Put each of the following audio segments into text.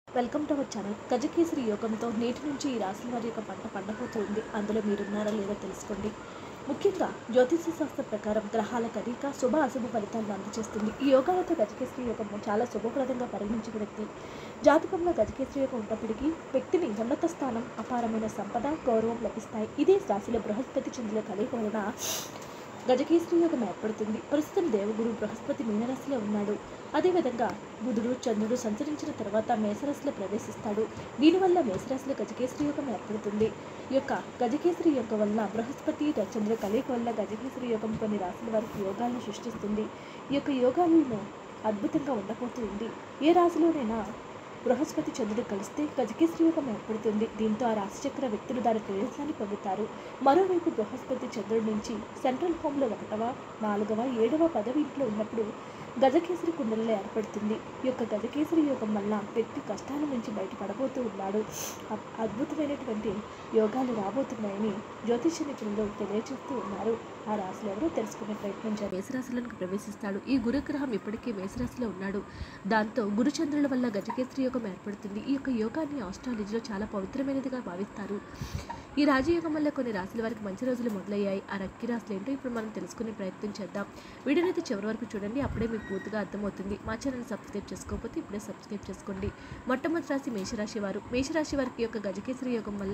welcome to our channel గజకేసరి యోగంతో నేటి నుంచి ఈ రాశుల వారి యొక్క పంట పండబోతుంది అందులో మీరున్నారా లేదో తెలుసుకోండి ముఖ్యంగా జ్యోతిష శాస్త్ర ప్రకారం గ్రహాల కదలిక శుభ అశుభ ఫలితాలను అందజేస్తుంది ఈ యోగాలతో గజకేసరి యోగము చాలా శుభప్రదంగా పరిగణించబడింది జాతకంలో గజకేసరి యోగం ఉన్నప్పటికీ వ్యక్తిని ఉన్నత స్థానం అపారమైన సంపద గౌరవం లభిస్తాయి ఇదే రాశిలో బృహస్పతి చంద్రుల కలయిక వలన గజకేసరి యోగం ఏర్పడుతుంది ప్రస్తుతం దేవగురు బృహస్పతి మీనరాశిలో ఉన్నాడు అదేవిధంగా బుధుడు చంద్రుడు సంచరించిన తర్వాత మేషరాశిలో ప్రవేశిస్తాడు దీనివల్ల మేషరాశిలో గజకేసరి యోగం ఏర్పడుతుంది ఈ యొక్క గజకేసరి యోగం వల్ల బృహస్పతి చంద్ర కలయిక వల్ల గజకేసరి యోగం కొన్ని రాశుల వారికి యోగాలను సృష్టిస్తుంది ఈ యొక్క యోగాలను అద్భుతంగా ఉండబోతుంది ఏ రాశిలోనైనా బృహస్పతి చంద్రుడు కలిస్తే గజకేసరి యోగం ఏర్పడుతుంది దీంతో ఆ రాశిచక్ర వ్యక్తులు దాని ప్రయోజనాన్ని పొందుతారు మరోవైపు బృహస్పతి చంద్రుడి నుంచి సెంట్రల్ హోమ్లో ఒకటవ నాలుగవ ఏడవ పదవి ఇంట్లో ఉన్నప్పుడు గజకేసరి కుండలలో ఏర్పడుతుంది ఈ యొక్క గజకేసరి యోగం వల్ల వ్యక్తి కష్టాల నుంచి బయటపడబోతూ ఉన్నాడు అ- అద్భుతమైనటువంటి యోగాలు రాబోతున్నాయని జ్యోతిష నిపుణులు తెలియజేస్తూ ఉన్నారు ఆ రాశులు ఎవరో తెలుసుకునే ప్రయత్నం చేయాలి మేషరాశులకు ప్రవేశిస్తాడు ఈ గురుగ్రహం ఇప్పటికే మేషరాశిలో ఉన్నాడు దాంతో గురుచంద్రుల వల్ల గజకేసరి యోగం ఏర్పడుతుంది ఈ యొక్క యోగాన్ని ఆస్ట్రాలజీలో చాలా పవిత్రమైనదిగా భావిస్తారు ఈ రాజయోగం వల్ల కొన్ని రాశుల వారికి మంచి రోజులు మొదలయ్యాయి ఆ రక్కి రాశులు ఏంటో ఇప్పుడు మనం తెలుసుకునే ప్రయత్నం చేద్దాం వీడియోనైతే చివరి వరకు చూడండి అప్పుడే మీకు పూర్తిగా అర్థమవుతుంది మా ఛానల్ సబ్స్క్రైబ్ చేసుకోకపోతే ఇప్పుడే సబ్స్క్రైబ్ చేసుకోండి మొట్టమొదటి రాశి మేషరాశి వారు మేషరాశి వారికి యొక్క గజకేసరి యోగం వల్ల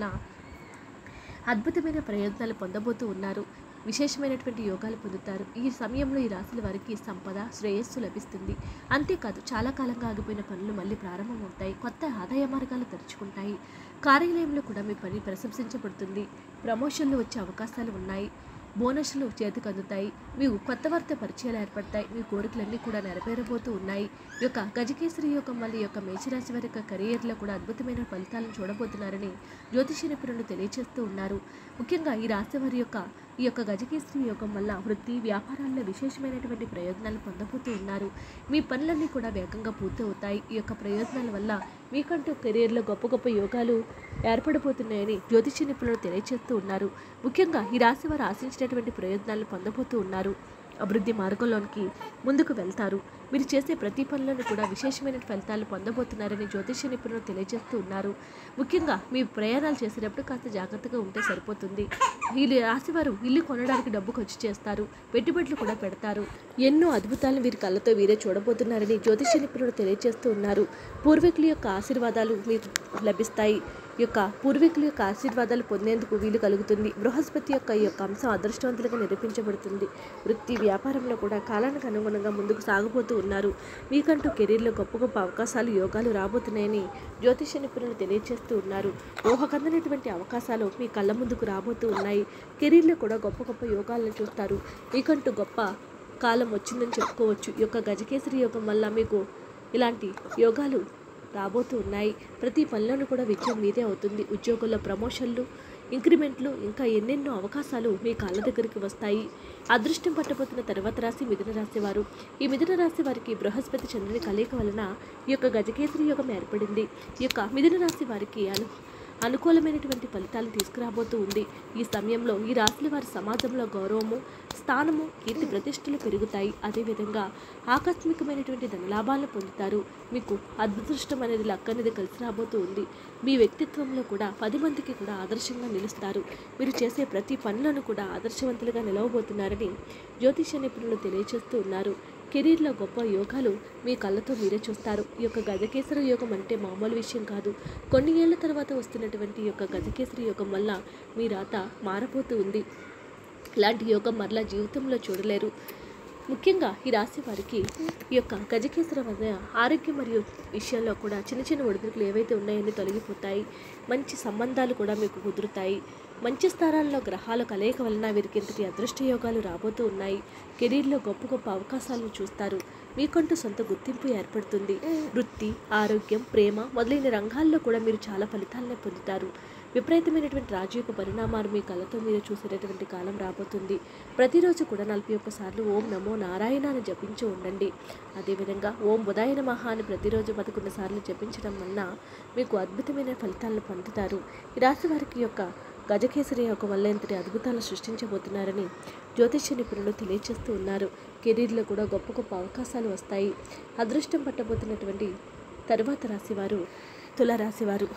అద్భుతమైన ప్రయోజనాలు పొందబోతూ ఉన్నారు విశేషమైనటువంటి యోగాలు పొందుతారు ఈ సమయంలో ఈ రాశుల వారికి సంపద శ్రేయస్సు లభిస్తుంది అంతేకాదు చాలా కాలంగా ఆగిపోయిన పనులు మళ్ళీ ప్రారంభమవుతాయి కొత్త ఆదాయ మార్గాలు తెరుచుకుంటాయి కార్యాలయంలో కూడా మీ పని ప్రశంసించబడుతుంది ప్రమోషన్లు వచ్చే అవకాశాలు ఉన్నాయి బోనస్లు చేతికి అందుతాయి మీకు కొత్త వారితో పరిచయాలు ఏర్పడతాయి మీ కోరికలన్నీ కూడా నెరవేరబోతూ ఉన్నాయి ఈ యొక్క గజకేసరి యోగం వల్ల ఈ యొక్క మేషరాశి వారి యొక్క కెరియర్లో కూడా అద్భుతమైన ఫలితాలను చూడబోతున్నారని జ్యోతిష నిపుణులు తెలియజేస్తూ ఉన్నారు ముఖ్యంగా ఈ రాశి వారి యొక్క ఈ యొక్క గజకేసరి యోగం వల్ల వృత్తి వ్యాపారాల్లో విశేషమైనటువంటి ప్రయోజనాలు పొందబోతూ ఉన్నారు మీ పనులన్నీ కూడా వేగంగా పూర్తి అవుతాయి ఈ యొక్క ప్రయోజనాల వల్ల మీకంటూ కెరీర్లో గొప్ప గొప్ప యోగాలు ఏర్పడబోతున్నాయని జ్యోతిష నిపుణులు తెలియజేస్తూ ఉన్నారు ముఖ్యంగా ఈ రాశి వారు ఆశించినటువంటి ప్రయోజనాలు పొందబోతూ ఉన్నారు అభివృద్ధి మార్గంలోనికి ముందుకు వెళ్తారు మీరు చేసే ప్రతి పనులను కూడా విశేషమైన ఫలితాలు పొందబోతున్నారని జ్యోతిష నిపుణులు తెలియజేస్తూ ఉన్నారు ముఖ్యంగా మీ ప్రయాణాలు చేసేటప్పుడు కాస్త జాగ్రత్తగా ఉంటే సరిపోతుంది వీళ్ళు రాశివారు ఇల్లు కొనడానికి డబ్బు ఖర్చు చేస్తారు పెట్టుబడులు కూడా పెడతారు ఎన్నో అద్భుతాలను వీరి కళ్ళతో వీరే చూడబోతున్నారని జ్యోతిష నిపుణులు తెలియజేస్తూ ఉన్నారు పూర్వీకుల యొక్క ఆశీర్వాదాలు మీకు లభిస్తాయి ఈ యొక్క పూర్వీకుల యొక్క ఆశీర్వాదాలు పొందేందుకు వీలు కలుగుతుంది బృహస్పతి యొక్క ఈ యొక్క అంశం అదృష్టవంతులుగా నిరూపించబడుతుంది వృత్తి వ్యాపారంలో కూడా కాలానికి అనుగుణంగా ముందుకు సాగబోతూ ఉన్నారు మీకంటూ కెరీర్లో గొప్ప గొప్ప అవకాశాలు యోగాలు రాబోతున్నాయని జ్యోతిష నిపుణులు తెలియజేస్తూ ఉన్నారు ఊహకందనటువంటి అవకాశాలు మీ కళ్ళ ముందుకు రాబోతూ ఉన్నాయి కెరీర్లో కూడా గొప్ప గొప్ప యోగాలను చూస్తారు మీకంటూ గొప్ప కాలం వచ్చిందని చెప్పుకోవచ్చు ఈ యొక్క గజకేసరి యోగం వల్ల మీకు ఇలాంటి యోగాలు రాబోతూ ఉన్నాయి ప్రతి పనిలోనూ కూడా విజయం మీదే అవుతుంది ఉద్యోగంలో ప్రమోషన్లు ఇంక్రిమెంట్లు ఇంకా ఎన్నెన్నో అవకాశాలు మీ కాళ్ళ దగ్గరికి వస్తాయి అదృష్టం పట్టబోతున్న తర్వాత రాశి మిథున రాశి వారు ఈ మిథున రాశి వారికి బృహస్పతి చంద్రుని కలయిక వలన ఈ యొక్క గజకేసరి యోగం ఏర్పడింది ఈ యొక్క మిథున రాశి వారికి అను అనుకూలమైనటువంటి ఫలితాలు తీసుకురాబోతూ ఉంది ఈ సమయంలో ఈ రాశుల వారి సమాజంలో గౌరవము స్థానము కీర్తి ప్రతిష్టలు పెరుగుతాయి అదేవిధంగా ఆకస్మికమైనటువంటి ధనలాభాలను పొందుతారు మీకు అదృష్టం అనేది లక్ అనేది కలిసి రాబోతూ ఉంది మీ వ్యక్తిత్వంలో కూడా పది మందికి కూడా ఆదర్శంగా నిలుస్తారు మీరు చేసే ప్రతి పనులను కూడా ఆదర్శవంతులుగా నిలవబోతున్నారని జ్యోతిష నిపుణులు తెలియజేస్తూ ఉన్నారు కెరీర్లో గొప్ప యోగాలు మీ కళ్ళతో మీరే చూస్తారు ఈ యొక్క గజకేసరి యోగం అంటే మామూలు విషయం కాదు కొన్ని ఏళ్ల తర్వాత వస్తున్నటువంటి ఈ యొక్క గజకేసరి యోగం వల్ల మీ రాత మారబోతూ ఉంది ఇలాంటి యోగం మరలా జీవితంలో చూడలేరు ముఖ్యంగా ఈ రాశి వారికి ఈ యొక్క గజకేసర వల్ల ఆరోగ్యం మరియు విషయంలో కూడా చిన్న చిన్న ఒడిదుడుకులు ఏవైతే ఉన్నాయని తొలగిపోతాయి మంచి సంబంధాలు కూడా మీకు కుదురుతాయి మంచి స్థానాల్లో గ్రహాల కలయిక వలన వీరికి ఇంతటి అదృష్ట యోగాలు రాబోతూ ఉన్నాయి కెరీర్లో గొప్ప గొప్ప అవకాశాలను చూస్తారు మీకంటూ సొంత గుర్తింపు ఏర్పడుతుంది వృత్తి ఆరోగ్యం ప్రేమ మొదలైన రంగాల్లో కూడా మీరు చాలా ఫలితాలను పొందుతారు విపరీతమైనటువంటి రాజయోగ పరిణామాలు మీ కళ్ళతో మీరు చూసేటటువంటి కాలం రాబోతుంది ప్రతిరోజు కూడా నలభై ఒక్కసార్లు ఓం నమో నారాయణ అని జపించి ఉండండి అదేవిధంగా ఓం బుధాయ నమః అని ప్రతిరోజు పదకొండు సార్లు జపించడం వలన మీకు అద్భుతమైన ఫలితాలను పొందుతారు ఈ రాశి వారికి యొక్క గజకేసరి యొక్క వల్ల ఇంతటి అద్భుతాలను సృష్టించబోతున్నారని జ్యోతిష్య నిపుణులు తెలియజేస్తూ ఉన్నారు కెరీర్లో కూడా గొప్ప గొప్ప అవకాశాలు వస్తాయి అదృష్టం పట్టబోతున్నటువంటి తరువాత రాశివారు తులారాశివారు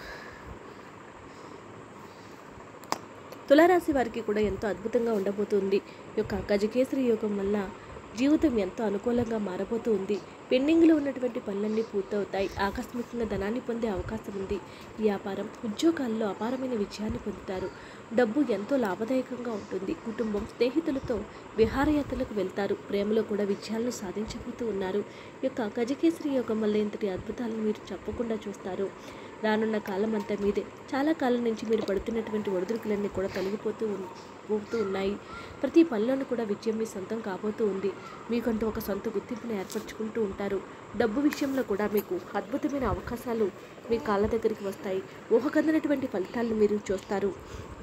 తులారాశి వారికి కూడా ఎంతో అద్భుతంగా ఉండబోతుంది ఈ యొక్క గజకేసరి యోగం వల్ల జీవితం ఎంతో అనుకూలంగా మారబోతూ ఉంది పెండింగ్లో ఉన్నటువంటి పనులన్నీ పూర్తవుతాయి ఆకస్మికంగా ధనాన్ని పొందే అవకాశం ఉంది వ్యాపారం ఉద్యోగాల్లో అపారమైన విజయాన్ని పొందుతారు డబ్బు ఎంతో లాభదాయకంగా ఉంటుంది కుటుంబం స్నేహితులతో విహారయాత్రలకు వెళ్తారు ప్రేమలో కూడా విజయాలను సాధించబోతూ ఉన్నారు ఈ యొక్క గజకేసరి యోగం వల్ల ఇంతటి అద్భుతాలను మీరు చెప్పకుండా చూస్తారు రానున్న కాలం అంతా మీదే చాలా కాలం నుంచి మీరు పడుతున్నటువంటి ఒడిదుడుకులన్నీ కూడా తొలగిపోతూ ఉన్- పోతూ ఉన్నాయి ప్రతి పనిలోనూ కూడా విజయం మీ సొంతం కాబోతూ ఉంది మీకంటూ ఒక సొంత గుర్తింపుని ఏర్పరచుకుంటూ ఉంటారు డబ్బు విషయంలో కూడా మీకు అద్భుతమైన అవకాశాలు మీ కాళ్ళ దగ్గరికి వస్తాయి ఊహకందనటువంటి ఫలితాలను మీరు చూస్తారు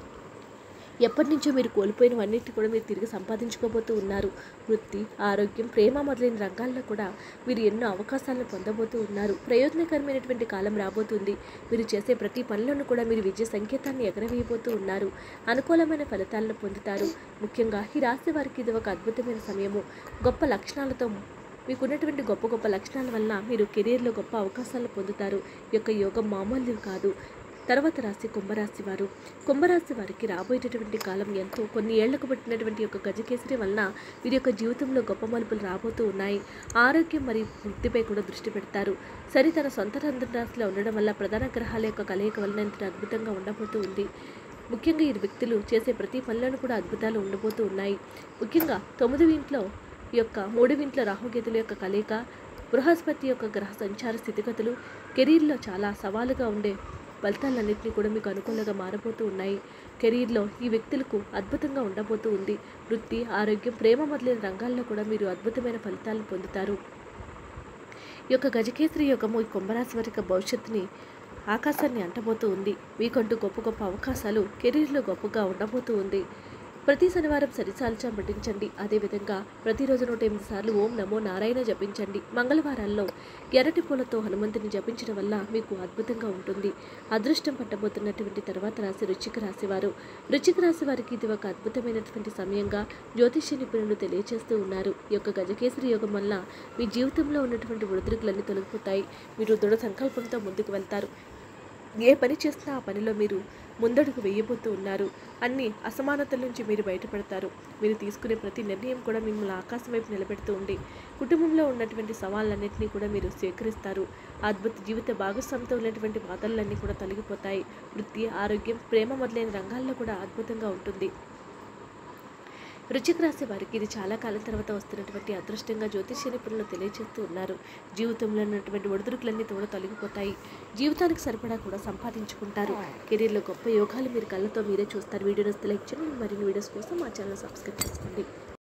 ఎప్పటి నుంచో మీరు కోల్పోయినవన్నిటి కూడా మీరు తిరిగి సంపాదించుకోబోతూ ఉన్నారు వృత్తి ఆరోగ్యం ప్రేమ మొదలైన రంగాల్లో కూడా మీరు ఎన్నో అవకాశాలను పొందబోతూ ఉన్నారు ప్రయోజనకరమైనటువంటి కాలం రాబోతుంది మీరు చేసే ప్రతి పనిలోనూ కూడా మీరు విజయ సంకేతాన్ని ఎగరవేయబోతూ ఉన్నారు అనుకూలమైన ఫలితాలను పొందుతారు ముఖ్యంగా ఈ రాశి వారికి ఇది ఒక అద్భుతమైన సమయము గొప్ప లక్షణాలతో మీకున్నటువంటి గొప్ప గొప్ప లక్షణాల వలన మీరు కెరీర్లో గొప్ప అవకాశాలు పొందుతారు ఈ యొక్క యోగం మామూలు కాదు తర్వాత రాశి కుంభరాశి వారు కుంభరాశి వారికి రాబోయేటటువంటి కాలం ఎంతో కొన్ని ఏళ్లకు పట్టినటువంటి యొక్క గజకేసరి వలన వీరి యొక్క జీవితంలో గొప్ప మలుపులు రాబోతూ ఉన్నాయి ఆరోగ్యం మరియు వృత్తిపై కూడా దృష్టి పెడతారు సరి తన సొంత రాశిలో ఉండడం వల్ల ప్రధాన గ్రహాల యొక్క కలయిక వలన ఇంత అద్భుతంగా ఉండబోతూ ఉంది ముఖ్యంగా ఈ వ్యక్తులు చేసే ప్రతి పనిలోనూ కూడా అద్భుతాలు ఉండబోతూ ఉన్నాయి ముఖ్యంగా తొమ్మిది ఇంట్లో ఈ యొక్క మూడు ఇంట్లో రాహుకేతుల యొక్క కలయిక బృహస్పతి యొక్క గ్రహ సంచార స్థితిగతులు కెరీర్లో చాలా సవాలుగా ఉండే ఫలితాలన్నింటినీ కూడా మీకు అనుకూలంగా మారబోతూ ఉన్నాయి కెరీర్లో ఈ వ్యక్తులకు అద్భుతంగా ఉండబోతూ ఉంది వృత్తి ఆరోగ్యం ప్రేమ మొదలైన రంగాల్లో కూడా మీరు అద్భుతమైన ఫలితాలను పొందుతారు ఈ యొక్క గజకేసరి యోగము ఈ కుంభరాశి వారి యొక్క భవిష్యత్తుని ఆకాశాన్ని అంటబోతూ ఉంది మీకంటూ గొప్ప గొప్ప అవకాశాలు కెరీర్లో గొప్పగా ఉండబోతూ ఉంది ప్రతి శనివారం సరిసాల్చా పఠించండి అదేవిధంగా ప్రతిరోజు నూట ఎనిమిది సార్లు ఓం నమో నారాయణ జపించండి మంగళవారాల్లో ఎర్రటి పూలతో హనుమంతుని జపించడం వల్ల మీకు అద్భుతంగా ఉంటుంది అదృష్టం పట్టబోతున్నటువంటి తర్వాత రాశి వృశ్చిక రాశి వారు వృశ్చిక రాశి వారికి ఇది ఒక అద్భుతమైనటువంటి సమయంగా జ్యోతిష్య నిపుణులు తెలియజేస్తూ ఉన్నారు ఈ యొక్క గజకేసరి యోగం వల్ల మీ జీవితంలో ఉన్నటువంటి ఒడిదుడుకులన్నీ తొలగిపోతాయి మీరు దృఢ సంకల్పంతో ముందుకు వెళ్తారు ఏ పని చేసినా ఆ పనిలో మీరు ముందడుగు వేయబోతూ ఉన్నారు అన్ని అసమానతల నుంచి మీరు బయటపడతారు మీరు తీసుకునే ప్రతి నిర్ణయం కూడా మిమ్మల్ని ఆకాశం వైపు నిలబెడుతూ ఉండి కుటుంబంలో ఉన్నటువంటి సవాళ్ళన్నింటినీ కూడా మీరు స్వీకరిస్తారు అద్భుత జీవిత భాగస్వామితో ఉన్నటువంటి బాధలన్నీ కూడా తొలగిపోతాయి వృత్తి ఆరోగ్యం ప్రేమ మొదలైన రంగాల్లో కూడా అద్భుతంగా ఉంటుంది వృశ్చిక రాశి వారికి ఇది చాలా కాలం తర్వాత వస్తున్నటువంటి అదృష్టంగా జ్యోతిష్య నిపుణులు తెలియజేస్తూ ఉన్నారు జీవితంలో ఉన్నటువంటి ఒడిదుడుకులన్నీ కూడా తొలగిపోతాయి జీవితానికి సరిపడా కూడా సంపాదించుకుంటారు కెరీర్లో గొప్ప యోగాలు మీరు కళ్ళతో మీరే చూస్తారు వీడియోస్ లైక్ చేయండి మరిన్ని వీడియోస్ కోసం మా ఛానల్ సబ్స్క్రైబ్ చేసుకోండి